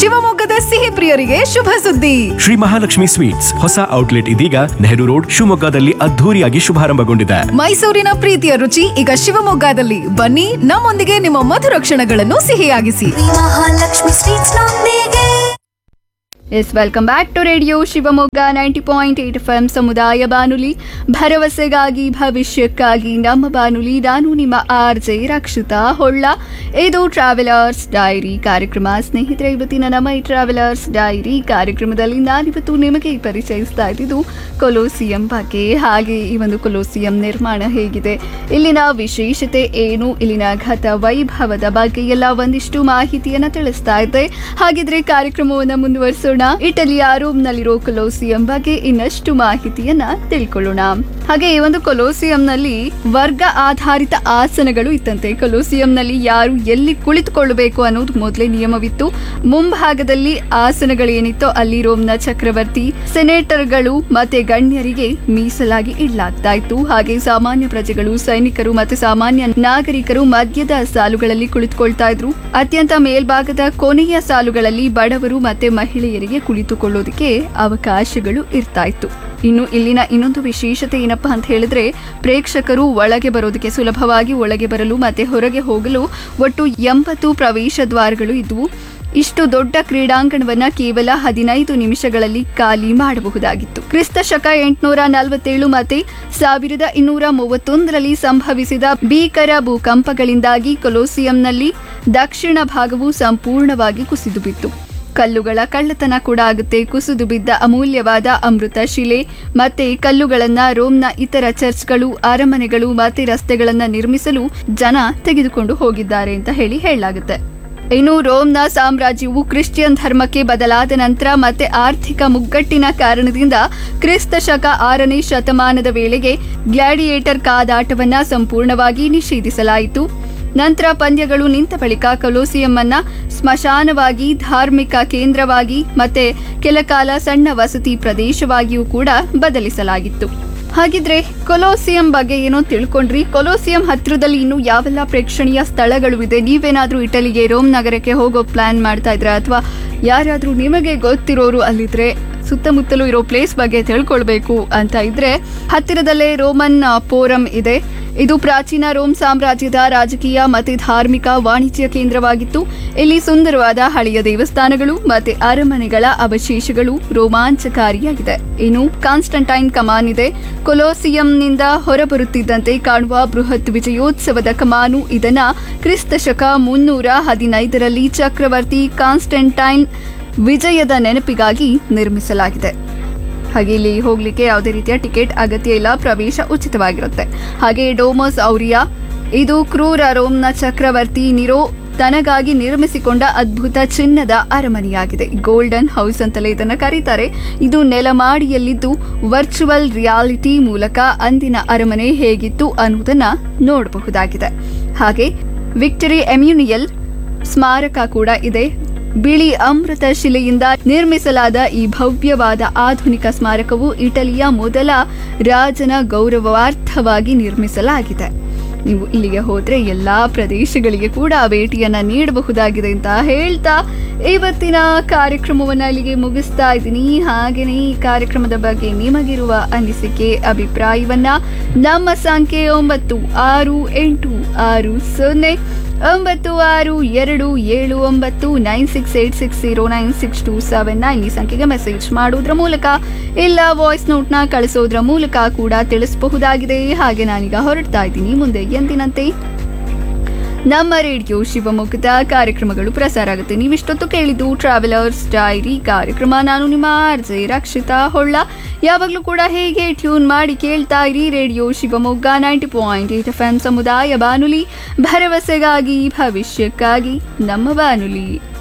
ಶಿವಮೊಗ್ಗದ ಸಿಹಿ ಪ್ರಿಯರಿಗೆ ಶುಭ ಸುದ್ದಿ ಶ್ರೀ ಮಹಾಲಕ್ಷ್ಮಿ ಸ್ವೀಟ್ಸ್ ಹೊಸ ಔಟ್ಲೆಟ್ ಇದೀಗ ನೆಹರು ರೋಡ್ ಶಿವಮೊಗ್ಗದಲ್ಲಿ ಅದ್ಧೂರಿಯಾಗಿ ಶುಭಾರಂಭಗೊಂಡಿದೆ ಮೈಸೂರಿನ ಪ್ರೀತಿಯ ರುಚಿ ಈಗ ಶಿವಮೊಗ್ಗದಲ್ಲಿ ಬನ್ನಿ ನಮ್ಮೊಂದಿಗೆ ನಿಮ್ಮ ಮಧುರ ಕ್ಷಣಗಳನ್ನು ಸಿಹಿಯಾಗಿಸಿ ಮಹಾಲಕ್ಷ್ಮಿ ಸ್ವೀಟ್ಸ್ ನೊಂದಿಗೆ yes welcome back to radio Shivamogga ninety point eight F M ಸಮುದಾಯ ಬಾನುಲಿ ಭರವಸೆಗಾಗಿ ಭವಿಷ್ಯಕ್ಕಾಗಿ ನಮ್ಮ ಬಾನುಲಿ ನಾನು ನಿಮ್ಮ ಆರ್ ಜೆ ರಕ್ಷಿತಾ ಹೊಳ್ಳ ಇದು ಟ್ರಾವೆಲರ್ಸ್ ಡೈರಿ ಕಾರ್ಯಕ್ರಮ ಸ್ನೇಹಿತರೆ ಇವತ್ತಿನ ನಮ್ಮ ಈ ಟ್ರಾವೆಲರ್ಸ್ ಡೈರಿ ಕಾರ್ಯಕ್ರಮದಲ್ಲಿ ನಾನಿವತ್ತು ನಿಮಗೆ ಪರಿಚಯಿಸ್ತಾ ಇದ್ದಿದ್ದು ಕೊಲೋಸಿಯಂ ಬಗ್ಗೆ ಹಾಗೆ ಈ ಒಂದು ಕೊಲೋಸಿಯಂ ನಿರ್ಮಾಣ ಹೇಗಿದೆ ಇಲ್ಲಿನ ವಿಶೇಷತೆ ಏನು ಇಲ್ಲಿನ ಗತ ವೈಭವದ ಬಗ್ಗೆ ಎಲ್ಲ ಒಂದಿಷ್ಟು ಮಾಹಿತಿಯನ್ನ ತಿಳಿಸ್ತಾ ಇದ್ದೆ ಹಾಗಿದ್ರೆ ಕಾರ್ಯಕ್ರಮವನ್ನ ಮುಂದುವರಿಸೋಣ ಇಟಲಿಯ ರೋಮ್ನಲ್ಲಿರೋ ಕೊಲೋಸಿಯಂ ಬಗ್ಗೆ ಇನ್ನಷ್ಟು ಮಾಹಿತಿಯನ್ನ ತಿಳ್ಕೊಳ್ಳೋಣ ಹಾಗೆ ಈ ಒಂದು ಕೊಲೋಸಿಯಂನಲ್ಲಿ ವರ್ಗ ಆಧಾರಿತ ಆಸನಗಳು ಇತ್ತಂತೆ ಕೊಲೋಸಿಯಂನಲ್ಲಿ ಯಾರು ಎಲ್ಲಿ ಕುಳಿತುಕೊಳ್ಳಬೇಕು ಅನ್ನೋದು ಮೊದಲೇ ನಿಯಮವಿತ್ತು ಮುಂಭಾಗದಲ್ಲಿ ಆಸನಗಳೇನಿತ್ತೋ ಅಲ್ಲಿ ರೋಮ್ನ ಚಕ್ರವರ್ತಿ ಸೆನೇಟರ್ಗಳು ಮತ್ತೆ ಗಣ್ಯರಿಗೆ ಮೀಸಲಾಗಿ ಇಡಲಾಗ್ತಾ ಇತ್ತು ಹಾಗೆ ಸಾಮಾನ್ಯ ಪ್ರಜೆಗಳು ಸೈನಿಕರು ಮತ್ತೆ ಸಾಮಾನ್ಯ ನಾಗರಿಕರು ಮಧ್ಯದ ಸಾಲುಗಳಲ್ಲಿ ಕುಳಿತುಕೊಳ್ತಾ ಇದ್ರು ಅತ್ಯಂತ ಮೇಲ್ಭಾಗದ ಕೊನೆಯ ಸಾಲುಗಳಲ್ಲಿ ಬಡವರು ಮತ್ತೆ ಮಹಿಳೆಯರಿಗೆ ಕುಳಿತುಕೊಳ್ಳೋದಕ್ಕೆ ಅವಕಾಶಗಳು ಇರ್ತಾ ಇತ್ತು ಇನ್ನು ಇಲ್ಲಿನ ಇನ್ನೊಂದು ವಿಶೇಷತೆ ಏನಪ್ಪಾ ಅಂತ ಹೇಳಿದ್ರೆ ಪ್ರೇಕ್ಷಕರು ಒಳಗೆ ಬರೋದಕ್ಕೆ ಸುಲಭವಾಗಿ ಒಳಗೆ ಬರಲು ಮತ್ತೆ ಹೊರಗೆ ಹೋಗಲು ಒಟ್ಟು ಎಂಬತ್ತು ಪ್ರವೇಶ ದ್ವಾರಗಳು ಇದ್ವು ಇಷ್ಟು ದೊಡ್ಡ ಕ್ರೀಡಾಂಗಣವನ್ನ ಕೇವಲ ಹದಿನೈದು ನಿಮಿಷಗಳಲ್ಲಿ ಖಾಲಿ ಮಾಡಬಹುದಾಗಿತ್ತು ಕ್ರಿಸ್ತ ಶಕ ಎಂಟುನೂರ ನಲವತ್ತೇಳು ಮತ್ತೆ ಸಾವಿರದ ಇನ್ನೂರ ಮೂವತ್ತೊಂದರಲ್ಲಿ ಸಂಭವಿಸಿದ ಭೀಕರ ಭೂಕಂಪಗಳಿಂದಾಗಿ ಕೊಲೋಸಿಯಂನಲ್ಲಿ ದಕ್ಷಿಣ ಭಾಗವು ಸಂಪೂರ್ಣವಾಗಿ ಕುಸಿದು ಬಿತ್ತು ಕಲ್ಲುಗಳ ಕಳ್ಳತನ ಕೂಡ ಆಗುತ್ತೆ ಕುಸಿದು ಬಿದ್ದ ಅಮೂಲ್ಯವಾದ ಅಮೃತ ಶಿಲೆ ಮತ್ತೆ ಕಲ್ಲುಗಳನ್ನ ರೋಮ್ನ ಇತರ ಚರ್ಚ್ಗಳು ಅರಮನೆಗಳು ಮತ್ತೆ ರಸ್ತೆಗಳನ್ನ ನಿರ್ಮಿಸಲು ಜನ ತೆಗೆದುಕೊಂಡು ಹೋಗಿದ್ದಾರೆ ಅಂತ ಹೇಳಿ ಹೇಳಲಾಗುತ್ತೆ ಇನ್ನು ರೋಮ್ನ ಸಾಮ್ರಾಜ್ಯವು ಕ್ರಿಶ್ಚಿಯನ್ ಧರ್ಮಕ್ಕೆ ಬದಲಾದ ನಂತರ ಮತ್ತೆ ಆರ್ಥಿಕ ಮುಗ್ಗಟ್ಟಿನ ಕಾರಣದಿಂದ ಕ್ರಿಸ್ತ ಶಕ ಆರನೇ ಶತಮಾನದ ವೇಳೆಗೆ ಗ್ಲಾಡಿಯೇಟರ್ ಕಾದಾಟವನ್ನ ಸಂಪೂರ್ಣವಾಗಿ ನಿಷೇಧಿಸಲಾಯಿತು ನಂತರ ಪಂದ್ಯಗಳು ನಿಂತ ಬಳಿಕ ಕೊಲೋಸಿಯಂ ಅನ್ನ ಸ್ಮಶಾನವಾಗಿ ಧಾರ್ಮಿಕ ಕೇಂದ್ರವಾಗಿ ಮತ್ತೆ ಕೆಲಕಾಲ ಸಣ್ಣ ವಸತಿ ಪ್ರದೇಶವಾಗಿಯೂ ಕೂಡ ಬದಲಿಸಲಾಗಿತ್ತು ಹಾಗಿದ್ರೆ ಕೊಲೋಸಿಯಂ ಬಗ್ಗೆ ಏನೋ ತಿಳ್ಕೊಂಡ್ರಿ ಕೊಲೋಸಿಯಂ ಹತ್ರದಲ್ಲಿ ಇನ್ನು ಯಾವೆಲ್ಲ ಪ್ರೇಕ್ಷಣೀಯ ಸ್ಥಳಗಳು ಇದೆ ನೀವೇನಾದ್ರೂ ಇಟಲಿಗೆ ರೋಮ್ ನಗರಕ್ಕೆ ಹೋಗೋ ಪ್ಲಾನ್ ಮಾಡ್ತಾ ಇದ್ರ ಅಥವಾ ಯಾರಾದ್ರೂ ನಿಮಗೆ ಗೊತ್ತಿರೋರು ಅಲ್ಲಿದ್ರೆ ಸುತ್ತಮುತ್ತಲೂ ಇರೋ ಪ್ಲೇಸ್ ಬಗ್ಗೆ ತಿಳ್ಕೊಳ್ಬೇಕು ಅಂತ ಇದ್ರೆ ಹತ್ತಿರದಲ್ಲೇ ರೋಮನ್ ಆ, ಫೋರಂ ಇದೆ ಇದು ಪ್ರಾಚೀನ ರೋಮ್ ಸಾಮ್ರಾಜ್ಯದ ರಾಜಕೀಯ ಮತ್ತೆ ಧಾರ್ಮಿಕ ವಾಣಿಜ್ಯ ಕೇಂದ್ರವಾಗಿತ್ತು ಇಲ್ಲಿ ಸುಂದರವಾದ ಹಳೆಯ ದೇವಸ್ಥಾನಗಳು ಮತ್ತೆ ಅರಮನೆಗಳ ಅವಶೇಷಗಳು ರೋಮಾಂಚಕಾರಿಯಾಗಿದೆ ಇನ್ನು ಕಾನ್ಸ್ಟಂಟೈನ್ ಕಮಾನ್ ಇದೆ ಕೊಲೋಸಿಯಂನಿಂದ ಹೊರಬರುತ್ತಿದ್ದಂತೆ ಕಾಣುವ ಬೃಹತ್ ವಿಜಯೋತ್ಸವದ ಕಮಾನು ಇದನ್ನ ಕ್ರಿಸ್ತ ಶಕ ಮುನ್ನೂರ ಹದಿನೈದರಲ್ಲಿ ಚಕ್ರವರ್ತಿ ಕಾನ್ಸ್ಟಂಟೈನ್ ವಿಜಯದ ನೆನಪಿಗಾಗಿ ನಿರ್ಮಿಸಲಾಗಿದೆ ಹಾಗೆ ಇಲ್ಲಿ ಹೋಗ್ಲಿಕ್ಕೆ ಯಾವುದೇ ರೀತಿಯ ಟಿಕೆಟ್ ಅಗತ್ಯ ಇಲ್ಲ ಪ್ರವೇಶ ಉಚಿತವಾಗಿರುತ್ತೆ ಹಾಗೆ ಡೋಮಸ್ ಔರಿಯಾ ಇದು ಕ್ರೂರ ರೋಮ್ನ ಚಕ್ರವರ್ತಿ ನಿರೋ ತನಗಾಗಿ ನಿರ್ಮಿಸಿಕೊಂಡ ಅದ್ಭುತ ಚಿನ್ನದ ಅರಮನೆಯಾಗಿದೆ ಗೋಲ್ಡನ್ ಹೌಸ್ ಅಂತಲೇ ಇದನ್ನ ಕರೀತಾರೆ ಇದು ನೆಲಮಾಡಿಯಲ್ಲಿದ್ದು ವರ್ಚುವಲ್ ರಿಯಾಲಿಟಿ ಮೂಲಕ ಅಂದಿನ ಅರಮನೆ ಹೇಗಿತ್ತು ಅನ್ನುವುದನ್ನ ನೋಡಬಹುದಾಗಿದೆ ಹಾಗೆ ವಿಕ್ಟರಿ ಎಮ್ಯುನಿಯಲ್ ಸ್ಮಾರಕ ಕೂಡ ಇದೆ ಬಿಳಿ ಅಮೃತ ಶಿಲೆಯಿಂದ ನಿರ್ಮಿಸಲಾದ ಈ ಭವ್ಯವಾದ ಆಧುನಿಕ ಸ್ಮಾರಕವು ಇಟಲಿಯ ಮೊದಲ ರಾಜನ ಗೌರವಾರ್ಥವಾಗಿ ನಿರ್ಮಿಸಲಾಗಿದೆ ನೀವು ಇಲ್ಲಿಗೆ ಹೋದ್ರೆ ಎಲ್ಲಾ ಪ್ರದೇಶಗಳಿಗೆ ಕೂಡ ಭೇಟಿಯನ್ನ ನೀಡಬಹುದಾಗಿದೆ ಅಂತ ಹೇಳ್ತಾ ಇವತ್ತಿನ ಕಾರ್ಯಕ್ರಮವನ್ನ ಇಲ್ಲಿಗೆ ಮುಗಿಸ್ತಾ ಇದ್ದೀನಿ ಹಾಗೆಯೇ ಈ ಕಾರ್ಯಕ್ರಮದ ಬಗ್ಗೆ ನಿಮಗಿರುವ ಅನಿಸಿಕೆ ಅಭಿಪ್ರಾಯವನ್ನ ನಮ್ಮ ಸಂಖ್ಯೆ ಒಂಬತ್ತು ಆರು ಎಂಟು ಆರು ಸೊನ್ನೆ ಒಂಬತ್ತು ಆರು ಎರಡು ಏಳು ಒಂಬತ್ತು nine six eight six zero nine six two seven nine ಈ ಸಂಖ್ಯೆಗೆ ಮೆಸೇಜ್ ಮಾಡೋದ್ರ ಮೂಲಕ ಇಲ್ಲ ವಾಯ್ಸ್ ನೋಟ್ನ ಕಳಿಸೋದ್ರ ಮೂಲಕ ಕೂಡ ತಿಳಿಸಬಹುದಾಗಿದೆ ಹಾಗೆ ನಾನೀಗ ಹೊರಡ್ತಾ ಇದ್ದೀನಿ ಮುಂದೆ ಎಂದಿನಂತೆ ನಮ್ಮ ರೇಡಿಯೋ ಶಿವಮೊಗ್ಗದ ಕಾರ್ಯಕ್ರಮಗಳು ಪ್ರಸಾರ ಆಗುತ್ತೆ ನೀವಿಷ್ಟೊತ್ತು ಕೇಳಿದ್ದು ಟ್ರಾವೆಲರ್ಸ್ ಡೈರಿ ಕಾರ್ಯಕ್ರಮ ನಾನು ನಿಮ್ಮ ಆರ್ಜೆ ರಕ್ಷಿತಾ ಹೊಳ್ಳ ಯಾವಾಗಲೂ ಕೂಡ ಹೇಗೆ ಟ್ಯೂನ್ ಮಾಡಿ ಕೇಳ್ತಾ ಇರಿ radio Shivamogga ninety point eight F M ಸಮುದಾಯ ಬಾನುಲಿ ಭರವಸೆಗಾಗಿ ಭವಿಷ್ಯಕ್ಕಾಗಿ ನಮ್ಮ ಬಾನುಲಿ